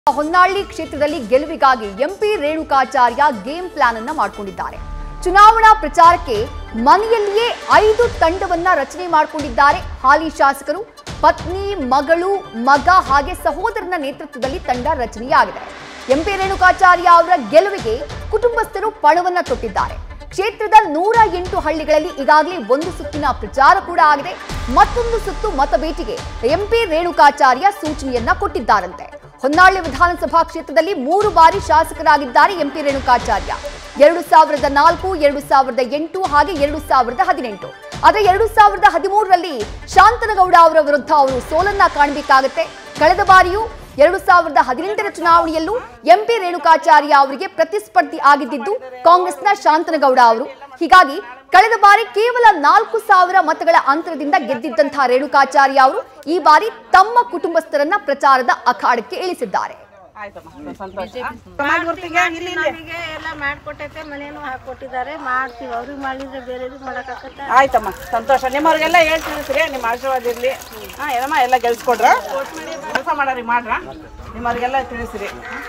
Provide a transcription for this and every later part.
ಹೊನ್ನಾಳಿ ಕ್ಷೇತ್ರದಲ್ಲಿ ಗೆಲುವಿಗಾಗಿ MP Renukacharya game plan ಅನ್ನ ಮಾಡಿಕೊಂಡಿದ್ದಾರೆ ಚುನಾವಣಾ ಪ್ರಚಾರಕ್ಕೆ ಮನೆಯಲ್ಲಿಯೇ ಐದು ತಂಡವನ್ನ ರಚನೆ ಮಾಡಿಕೊಂಡಿದ್ದಾರೆ ಹಾಲಿ ಶಾಸಕರು ಪತ್ನಿ ಮಗಳು ಮಗ ಹಾಗೆ ಸಹೋದರನ ನೇತೃತ್ವದಲ್ಲಿ ತಂಡ ರಚನೆಯಾಗಿದೆ ಎಂಪಿ ರೇಣುಕಾಚಾರ್ಯ ಅವರ ಗೆಲುವಿಗೆ ಕುಟುಂಬಸ್ಥರು ಪಣವನ್ನ ತೊಟ್ಟಿದ್ದಾರೆ ಕ್ಷೇತ್ರದ ನೂರ ಎಂಟು ಹಳ್ಳಿಗಳಲ್ಲಿ ಈಗಾಗಲೇ ಒಂದು ಸುತ್ತಿನ ಪ್ರಚಾರ ಕೂಡ ಆಗಿದೆ ಮತ್ತೊಂದು ಸುತ್ತು ಮತಬೇಟಿಗೆ ಎಂಪಿ ರೇಣುಕಾಚಾರ್ಯ ಸೂಚನೆಯನ್ನ ಕೊಟ್ಟಿದ್ದಾರಂತೆ ಹೊನ್ನಾಳಿ ವಿಧಾನಸಭಾ ಕ್ಷೇತ್ರದಲ್ಲಿ ಮೂರು ಬಾರಿ ಶಾಸಕರಾಗಿದ್ದಾರೆ ಎಂಪಿ ರೇಣುಕಾಚಾರ್ಯ ಎರಡು ಸಾವಿರದ ನಾಲ್ಕು ಎರಡು ಸಾವಿರದ ಎಂಟು ಹಾಗೆ ಎರಡು ಸಾವಿರದ ಹದಿನೆಂಟು ಆದರೆ ಎರಡು ಸಾವಿರದ ಹದಿಮೂರರಲ್ಲಿ ಶಾಂತನಗೌಡ ಅವರ ವಿರುದ್ಧ ಅವರು ಸೋಲನ್ನ ಕಾಣಬೇಕಾಗತ್ತೆ ಕಳೆದ ಬಾರಿಯೂ ಎರಡು ಸಾವಿರದ ಹದಿನೆಂಟರ ಚುನಾವಣೆಯಲ್ಲೂ ಎಂಪಿ ರೇಣುಕಾಚಾರ್ಯ ಅವರಿಗೆ ಪ್ರತಿಸ್ಪರ್ಧಿ ಆಗಿದ್ದಿದ್ದು ಕಾಂಗ್ರೆಸ್ನ ಶಾಂತನಗೌಡ ಅವರು ಹೀಗಾಗಿ ಕಳೆದ ಬಾರಿ ಕೇವಲ ನಾಲ್ಕು ಸಾವಿರ ಮತಗಳ ಅಂತರದಿಂದ ಗೆದ್ದಿದ್ದಂತಹ ರೇಣುಕಾಚಾರ್ಯ ಅವರು ಈ ಬಾರಿ ತಮ್ಮ ಕುಟುಂಬಸ್ಥರನ್ನ ಪ್ರಚಾರದ ಅಖಾಡಕ್ಕೆ ಇಳಿಸಿದ್ದಾರೆ ಆಯ್ತಮ್ಮ ಸಂತೋಷ ಸಮಾಜ ಗುರುತಿಗೆ ಇಲ್ಲಿ ಇಲ್ಲಿ. ನಮಗೆ ಎಲ್ಲ ಮಾಡ್ಕೊಟ್ಟೈತೆ ಮನೇನು ಹಾಕೊಟ್ಟಿದ್ದಾರೆ ಮಾಡ್ತೀವಿ ಅವ್ರಿಗೆ ಮಾಡಿದ್ರೆ ಬೇರೆಯವ್ರಿಗೆ ಮಾಡಕ್ಕಾಗತ್ತ ಆಯ್ತಮ್ಮ ಸಂತೋಷ ನಿಮ್ಮವ್ರಿಗೆಲ್ಲ ಹೇಳ್ ತಿಳಿಸ್ರಿ ನಿಮ್ಮ ಆಶೀರ್ವಾದ ಇರ್ಲಿ ಹಾ ಏನಮ್ಮ ಎಲ್ಲ ಗೆಲ್ಸ್ಕೊಡ್ರ ಕೆಲಸ ಮಾಡಾರಿ ಮಾಡ್ರ ನಿಮ್ಮವ್ರಿಗೆಲ್ಲ ತಿಳಿಸ್ರಿ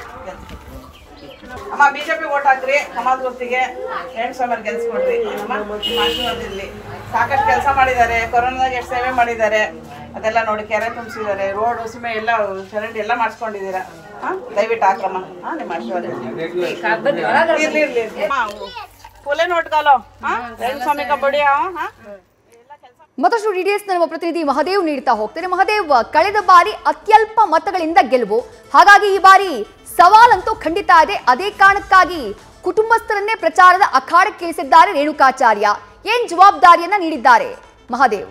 ಅಮ್ಮ ಬಿಜೆಪಿ ಓಟ್ ಹಾಕ್ರಿ ಸಮಾಜ ಗುರುತಿಗೆ ಹೆಣ್ಣು ಸ್ವಾಮಿಯವ್ರು ಗೆಲ್ಸ್ಕೊಡ್ರಿ ಏನಮ್ಮ ನಿಮ್ಮ ಆಶೀರ್ವಾದ ಇರ್ಲಿ ಸಾಕಷ್ಟು ಕೆಲಸ ಮಾಡಿದ್ದಾರೆ ಕೊರೋನಾದಾಗ ಎಷ್ಟು ಸೇವೆ ಮಾಡಿದ್ದಾರೆ ಅದೆಲ್ಲ ನೋಡಿ ಕೆರೆ ತುಂಬಿಸಿದ್ದಾರೆ ರೋಡ್ ಉಸಿಮೆ ಎಲ್ಲ ಚರಂಡಿ ಎಲ್ಲ ಮಾಡಿಸ್ಕೊಂಡಿದ್ದೀರಾ ಹಾ ದಯವಿಟ್ಟು ಹಾಕ್ರಮ್ಮ ಹಾ ನಿಮ್ಮ ಆಶೀರ್ವಾದ ಇರ್ಲಿ ಇರ್ಲಿ ಇರ್ಲಿ ಇರ್ಲಿ ಅಮ್ಮ, ಫುಲೆ ನೋಟ್ಗಾಲೋ ಹಾ ಹೆಣ್ಣು ಸ್ವಾಮಿ ಕಬಡ್ಡಿ ಹಾ ಮತ್ತಷ್ಟು ಡೀಟೇಲ್ಸ್ ನಮ್ಮ ಪ್ರತಿನಿಧಿ ಮಹದೇವ್ ನೀಡ್ತಾ ಹೋಗ್ತಾರೆ ಮಹದೇವ್ ಕಳೆದ ಬಾರಿ ಅತ್ಯಲ್ಪ ಮತಗಳಿಂದ ಗೆಲುವು ಹಾಗಾಗಿ ಈ ಬಾರಿ ಸವಾಲಂತೂ ಖಂಡಿತ ಇದೆ ಅದೇ ಕಾರಣಕ್ಕಾಗಿ ಕುಟುಂಬಸ್ಥರನ್ನೇ ಪ್ರಚಾರದ ಅಖಾಡಕ್ಕೆ ಇಳಿಸಿದ್ದಾರೆ ರೇಣುಕಾಚಾರ್ಯ ಏನ್ ಜವಾಬ್ದಾರಿಯನ್ನ ನೀಡಿದ್ದಾರೆ ಮಹದೇವ್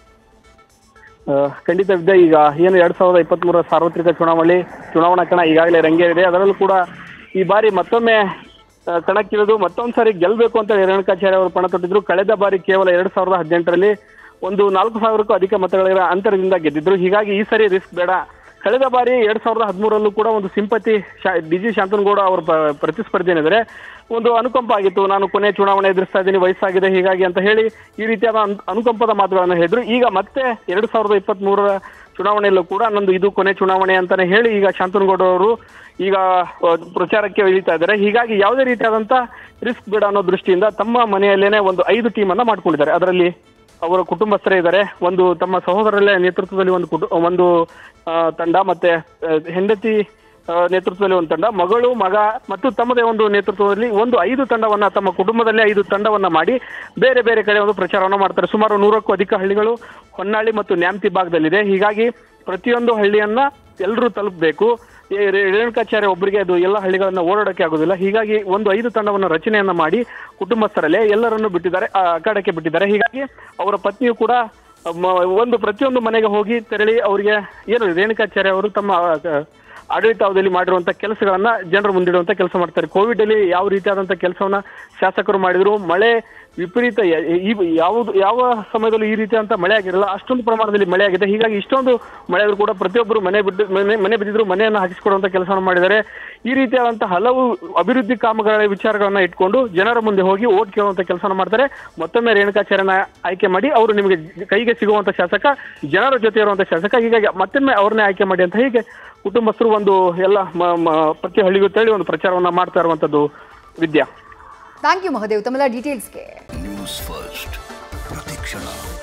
ಆ, ಖಂಡಿತ ವಿದ್ಯೆ ಈಗ ಏನು ಎರಡ್ ಸಾವಿರದ ಇಪ್ಪತ್ತ್ಮೂರರ ಸಾರ್ವತ್ರಿಕ ಚುನಾವಣೆ ಚುನಾವಣಾ ಕಣ ಈಗಾಗಲೇ ರಂಗೇರಿದೆ ಅದರಲ್ಲೂ ಕೂಡ ಈ ಬಾರಿ ಮತ್ತೊಮ್ಮೆ ಆ, ಕಣಕ್ಕಿಳಿದು ಮತ್ತೊಂದು ಸಾರಿ ಗೆಲ್ಲಬೇಕು ಅಂತ ರೇಣುಕಾಚಾರ್ಯ ಅವರು ಪಣ ತೊಟ್ಟಿದ್ರು ಕಳೆದ ಬಾರಿ ಕೇವಲ ಎರಡ್ ಸಾವಿರದ ಹದಿನೆಂಟರಲ್ಲಿ ಒಂದು ನಾಲ್ಕು ಸಾವಿರಕ್ಕೂ ಅಧಿಕ ಮತಗಳ ಅಂತರದಿಂದ ಗೆದ್ದಿದ್ರು ಹೀಗಾಗಿ ಈ ಸರಿ ರಿಸ್ಕ್ ಬೇಡ ಕಳೆದ ಬಾರಿ ಎರಡ್ ಸಾವಿರದ ಹದಿಮೂರಲ್ಲೂ ಕೂಡ ಒಂದು ಸಿಂಪತಿ ಡಿ ಜಿ ಶಾಂತನಗೌಡ ಅವರ ಪ- ಪ್ರತಿಸ್ಪರ್ಧಿ ಏನಿದ್ರೆ ಒಂದು ಅನುಕಂಪ ಆಗಿತ್ತು ನಾನು ಕೊನೆ ಚುನಾವಣೆ ಎದುರಿಸ್ತಾ ಇದ್ದೀನಿ ವಯಸ್ಸಾಗಿದೆ ಹೀಗಾಗಿ ಅಂತ ಹೇಳಿ ಈ ರೀತಿಯಾದ ಅನ್- ಅನುಕಂಪದ ಮಾತುಗಳನ್ನು ಹೇಳಿದ್ರು ಈಗ ಮತ್ತೆ ಎರಡ್ ಸಾವಿರದ ಇಪ್ಪತ್ತ್ ಮೂರರ ಚುನಾವಣೆಯಲ್ಲೂ ಕೂಡ ನಂದು ಇದು ಕೊನೆ ಚುನಾವಣೆ ಅಂತಾನೆ ಹೇಳಿ ಈಗ ಶಾಂತನಗೌಡ ಅವರು ಈಗ ಆ, ಪ್ರಚಾರಕ್ಕೆ ಇಳಿತಾ ಇದ್ದಾರೆ ಹೀಗಾಗಿ ಯಾವುದೇ ರೀತಿಯಾದಂತ ರಿಸ್ಕ್ ಬೇಡ ಅನ್ನೋ ದೃಷ್ಟಿಯಿಂದ ತಮ್ಮ ಮನೆಯಲ್ಲೇನೆ ಒಂದು ಐದು ಟೀಮ್ ಅನ್ನ ಮಾಡ್ಕೊಂಡಿದ್ದಾರೆ ಅದರಲ್ಲಿ ಅವರ ಕುಟುಂಬಸ್ಥರೇ ಇದ್ದಾರೆ ಒಂದು ತಮ್ಮ ಸಹೋದರರಲ್ಲೇ ನೇತೃತ್ವದಲ್ಲಿ ಒಂದು ಕುಟು ಒಂದು ಆ, ತಂಡ ಮತ್ತೆ ಆ, ಹೆಂಡತಿ ಆ, ನೇತೃತ್ವದಲ್ಲಿ ಒಂದು ತಂಡ ಮಗಳು ಮಗ ಮತ್ತು ತಮ್ಮದೇ ಒಂದು ನೇತೃತ್ವದಲ್ಲಿ ಒಂದು ಐದು ತಂಡವನ್ನ ತಮ್ಮ ಕುಟುಂಬದಲ್ಲೇ ಐದು ತಂಡವನ್ನ ಮಾಡಿ ಬೇರೆ ಬೇರೆ ಕಡೆ ಒಂದು ಪ್ರಚಾರವನ್ನು ಮಾಡ್ತಾರೆ ಸುಮಾರು ನೂರಕ್ಕೂ ಅಧಿಕ ಹಳ್ಳಿಗಳು ಹೊನ್ನಾಳಿ ಮತ್ತು ನ್ಯಾಮತಿ ಭಾಗದಲ್ಲಿದೆ ಹೀಗಾಗಿ ಪ್ರತಿಯೊಂದು ಹಳ್ಳಿಯನ್ನ ಎಲ್ಲರೂ ತಲುಪಬೇಕು ಈ ರೇ- ರೇಣುಕಾಚಾರ್ಯ ಒಬ್ಬರಿಗೆ ಅದು ಎಲ್ಲ ಹಳ್ಳಿಗಳನ್ನ ಓಡಾಡಕ್ಕೆ ಆಗೋದಿಲ್ಲ ಹೀಗಾಗಿ ಒಂದು ಐದು ತಂಡವನ್ನು ರಚನೆಯನ್ನ ಮಾಡಿ ಕುಟುಂಬಸ್ಥರಲ್ಲೇ ಎಲ್ಲರನ್ನು ಬಿಟ್ಟಿದ್ದಾರೆ ಆ, ಅಖಾಡಕ್ಕೆ ಬಿಟ್ಟಿದ್ದಾರೆ ಹೀಗಾಗಿ ಅವರ ಪತ್ನಿಯು ಕೂಡ ಮ- ಒಂದು ಪ್ರತಿಯೊಂದು ಮನೆಗೆ ಹೋಗಿ ತೆರಳಿ ಅವರಿಗೆ ಏನು ರೇಣುಕಾಚಾರ್ಯ ಅವರು ತಮ್ಮ ಆ, ಆಡಳಿತಾವಧಿಯಲ್ಲಿ ಮಾಡಿರುವಂತ ಕೆಲಸಗಳನ್ನ ಜನರ ಮುಂದಿಡುವಂತ ಕೆಲಸ ಮಾಡ್ತಾರೆ ಕೋವಿಡ್ ಅಲ್ಲಿ ಯಾವ ರೀತಿಯಾದಂತ ಕೆಲಸವನ್ನ ಶಾಸಕರು ಮಾಡಿದ್ರು ಮಳೆ ವಿಪರೀತ ಯ- ಈ ಯಾವುದು ಯಾವ ಸಮಯದಲ್ಲೂ ಈ ರೀತಿಯಾದಂತ ಮಳೆ ಆಗಿರಲ್ಲ ಅಷ್ಟೊಂದು ಪ್ರಮಾಣದಲ್ಲಿ ಮಳೆ ಆಗಿದೆ ಹೀಗಾಗಿ ಇಷ್ಟೊಂದು ಮಳೆ ಆದ್ರೂ ಕೂಡ ಪ್ರತಿಯೊಬ್ಬರು ಮನೆ ಬಿದ್ದು ಮನೆ ಮನೆ ಬಿದ್ದಿದ್ರು ಮನೆಯನ್ನ ಹಾಕಿಸಿಕೊಡುವಂತ ಕೆಲಸವನ್ನು ಮಾಡಿದ್ದಾರೆ ಈ ರೀತಿಯಾದಂತ ಹಲವು ಅಭಿವೃದ್ಧಿ ಕಾಮಗಾರಿ ವಿಚಾರಗಳನ್ನ ಇಟ್ಕೊಂಡು ಜನರ ಮುಂದೆ ಹೋಗಿ ಓಟ್ ಕೇಳುವಂತ ಕೆಲಸನ ಮಾಡ್ತಾರೆ ಮತ್ತೊಮ್ಮೆ ರೇಣುಕಾಚಾರ್ಯನ ಆಯ್ಕೆ ಮಾಡಿ ಅವರು ನಿಮಗೆ ಕೈಗೆ ಸಿಗುವಂತ ಶಾಸಕ ಜನರ ಜೊತೆ ಇರುವಂತ ಶಾಸಕ ಹೀಗಾಗಿ ಮತ್ತೊಮ್ಮೆ ಅವ್ರನ್ನೇ ಆಯ್ಕೆ ಮಾಡಿ ಅಂತ ಹೀಗೆ ಕುಟುಂಬಸ್ಥರು ಒಂದು ಎಲ್ಲ ಮ- ಮ- ಪ್ರತಿ ಹಳ್ಳಿಗೂ ತೇಳಿ ಒಂದು ಪ್ರಚಾರವನ್ನ ಮಾಡ್ತಾ ಇರುವಂತದ್ದು ವಿದ್ಯಾ ಥ್ಯಾಂಕ್ ಯು ಮಹದೇವ್ ತಮ್ಮೆಲ್ಲ ಡೀಟೇಲ್ಸ್ಗೆ ನ್ಯೂಸ್ ಫಸ್ಟ್ ಪ್ರತಿಕ್ಷಣ